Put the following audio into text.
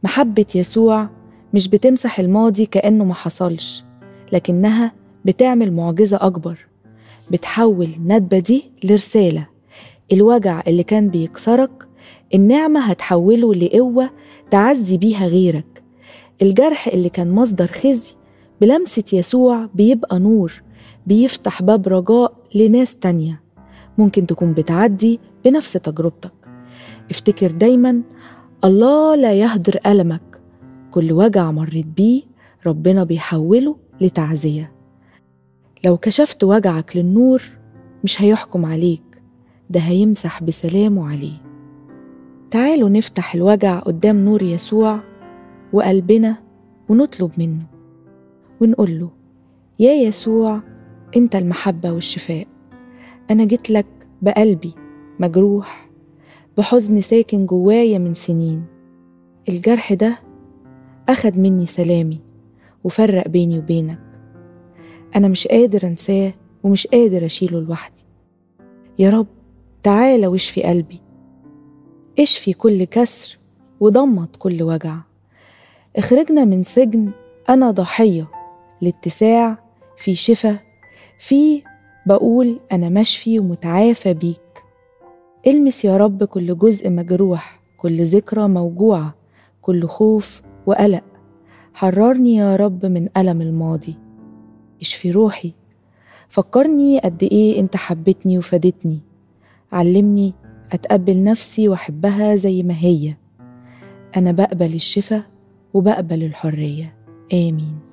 محبة يسوع مش بتمسح الماضي كأنه ما حصلش لكنها بتعمل معجزة أكبر بتحول الندبة دي لرسالة الوجع اللي كان بيكسرك النعمة هتحوله لقوة تعزي بيها غيرك الجرح اللي كان مصدر خزي بلمسة يسوع بيبقى نور بيفتح باب رجاء لناس تانية ممكن تكون بتعدي بنفس تجربتك افتكر دايما الله لا يهدر ألمك كل وجع مريت بيه ربنا بيحوله لتعزية لو كشفت وجعك للنور مش هيحكم عليك ده هيمسح بسلامه عليه تعالوا نفتح الوجع قدام نور يسوع وقلبنا ونطلب منه ونقول له يا يسوع انت المحبة والشفاء أنا جيت لك بقلبي مجروح بحزن ساكن جوايا من سنين الجرح ده أخد مني سلامي وفرق بيني وبينك أنا مش قادر أنساه ومش قادر أشيله لوحدي يا رب تعالى واشفي قلبي اشفي كل كسر وضمت كل وجع اخرجنا من سجن أنا ضحية لاتساع في شفا في بقول أنا مشفي ومتعافى بيك المس يا رب كل جزء مجروح كل ذكرى موجوعة كل خوف وقلق حررني يا رب من ألم الماضي اشفي روحي فكرني قد إيه أنت حبتني وفادتني علمني أتقبل نفسي وأحبها زي ما هي أنا بقبل الشفا وبقبل الحرية آمين